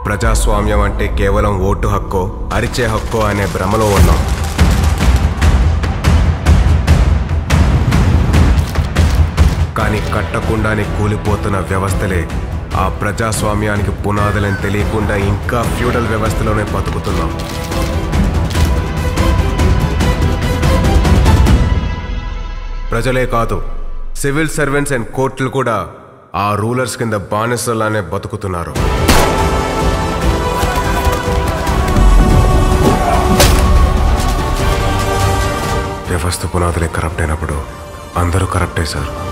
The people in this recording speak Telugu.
ప్రజాస్వామ్యం అంటే కేవలం ఓటు హక్కో అరిచే హక్కో అనే భ్రమలో ఉన్నాం కానీ కట్టకుండానే కూలిపోతున్న వ్యవస్థలే ఆ ప్రజాస్వామ్యానికి పునాదులని తెలియకుండా ఇంకా ఫ్యూడల్ వ్యవస్థలోనే బతుకుతున్నాం ప్రజలే కాదు సివిల్ సర్వెంట్స్ అండ్ కోర్టులు కూడా ఆ రూలర్స్ కింద బానిసలానే బతుకుతున్నారు వ్యవస్థ పునాదులే కరప్ట్ అయినప్పుడు అందరూ కరప్టే సార్